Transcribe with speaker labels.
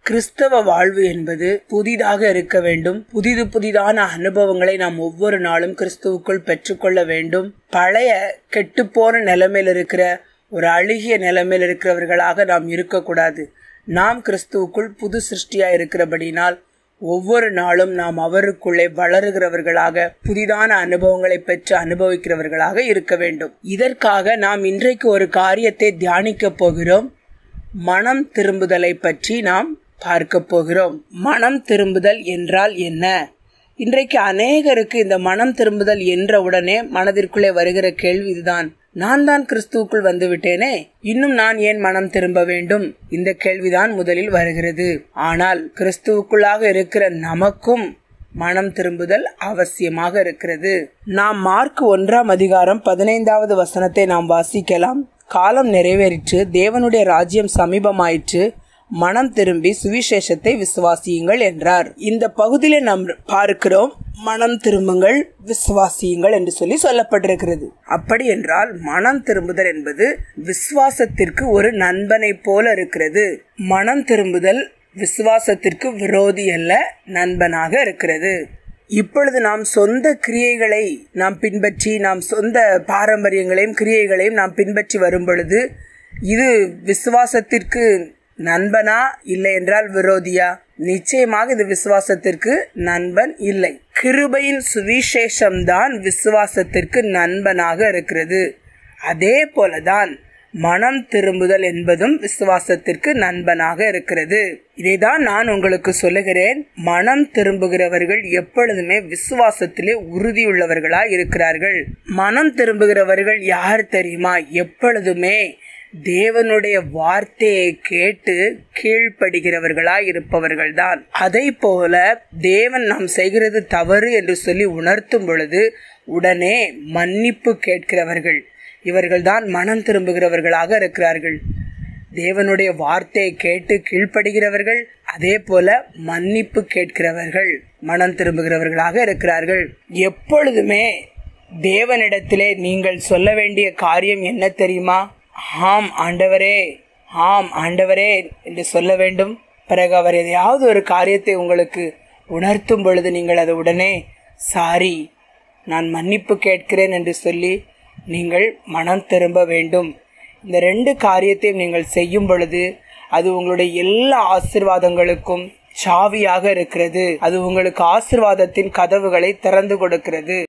Speaker 1: கிறிஸ்தவ வாழ்வு என்பது புதிதாக இருக்க வேண்டும் புதிது புதிதான அனுபவங்களை நாம் ஒவ்வொரு நாளும் கிறிஸ்துவுக்குள் பெற்றுக்கொள்ள வேண்டும் பழைய கெட்டுப்போன நிலைமையில் இருக்கிற ஒரு அழுகிய நிலைமையில் இருக்கிறவர்களாக நாம் இருக்கக்கூடாது நாம் கிறிஸ்துவுக்குள் புது சிருஷ்டியா இருக்கிறபடினால் ஒவ்வொரு நாளும் நாம் அவருக்குள்ளே வளருகிறவர்களாக புதிதான அனுபவங்களை பெற்று அனுபவிக்கிறவர்களாக இருக்க வேண்டும் இதற்காக நாம் இன்றைக்கு ஒரு காரியத்தை தியானிக்க போகிறோம் மனம் திரும்புதலை பற்றி நாம் பார்க்க போகிறோம் மனம் திரும்புதல் என்றால் என்ன இன்றைக்கு அநேகருக்கு இந்த மனம் திரும்புதல் என்ற உடனே மனதிற்குள்ளே வருகிற கேள்வி இதுதான் நான் தான் கிறிஸ்துவுக்குள் வந்து விட்டேனே இன்னும் நான் ஏன் மனம் திரும்ப வேண்டும் இந்த கேள்விதான் முதலில் வருகிறது ஆனால் கிறிஸ்துவுக்குள்ளாக இருக்கிற நமக்கும் மனம் திரும்புதல் அவசியமாக இருக்கிறது நாம் மார்க் ஒன்றாம் அதிகாரம் பதினைந்தாவது வசனத்தை நாம் வாசிக்கலாம் காலம் நிறைவேறிற்று தேவனுடைய ராஜ்யம் சமீபமாயிற்று மனம் திரும்பி சுவிசேஷத்தை விசுவாசியுங்கள் என்றார் இந்த பகுதியில நாம் பார்க்கிறோம் மனம் திரும்புங்கள் விசுவாசியுங்கள் என்று சொல்லி சொல்லப்பட்டிருக்கிறது அப்படி என்றால் மனம் திரும்புதல் என்பது விசுவாசத்திற்கு ஒரு நண்பனை போல இருக்கிறது மனம் திரும்புதல் விசுவாசத்திற்கு விரோதி அல்ல நண்பனாக இருக்கிறது இப்பொழுது நாம் சொந்த கிரியைகளை நாம் பின்பற்றி நாம் சொந்த பாரம்பரியங்களையும் கிரியைகளையும் நாம் பின்பற்றி வரும் பொழுது இது விசுவாசத்திற்கு நண்பனா இல்லை என்றால் விரோதியா நிச்சயமாக இது விசுவாசத்திற்கு நண்பன் இல்லை கிருபையின் சுவிசேஷம்தான் விசுவாசத்திற்கு நண்பனாக இருக்கிறது அதே போலதான் மனம் திரும்புதல் என்பதும் விசுவாசத்திற்கு நண்பனாக இருக்கிறது இதைதான் நான் உங்களுக்கு சொல்லுகிறேன் மனம் திரும்புகிறவர்கள் எப்பொழுதுமே விசுவாசத்திலே உறுதியுள்ளவர்களாய் இருக்கிறார்கள் மனம் திரும்புகிறவர்கள் யார் தெரியுமா எப்பொழுதுமே தேவனுடைய வார்த்தையை கேட்டு கீழ்ப்படுகிறவர்களாய் இருப்பவர்கள்தான் அதை போல தேவன் நாம் செய்கிறது தவறு என்று சொல்லி உணர்த்தும் பொழுது உடனே மன்னிப்பு கேட்கிறவர்கள் இவர்கள்தான் மனம் திரும்புகிறவர்களாக இருக்கிறார்கள் தேவனுடைய வார்த்தையை கேட்டு கீழ்ப்படுகிறவர்கள் அதே போல மன்னிப்பு கேட்கிறவர்கள் மனம் திரும்புகிறவர்களாக இருக்கிறார்கள் எப்பொழுதுமே தேவனிடத்திலே நீங்கள் சொல்ல வேண்டிய காரியம் என்ன தெரியுமா ஆம் ஆண்டவரே ஆம் ஆண்டவரே என்று சொல்ல வேண்டும் பிறகு அவர் எதையாவது ஒரு காரியத்தை உங்களுக்கு உணர்த்தும் பொழுது நீங்கள் அதை உடனே சாரி நான் மன்னிப்பு கேட்கிறேன் என்று சொல்லி நீங்கள் மனம் திரும்ப வேண்டும் இந்த ரெண்டு காரியத்தையும் நீங்கள் செய்யும் பொழுது அது உங்களுடைய எல்லா ஆசிர்வாதங்களுக்கும் சாவியாக இருக்கிறது அது உங்களுக்கு ஆசிர்வாதத்தின் கதவுகளை திறந்து கொடுக்கிறது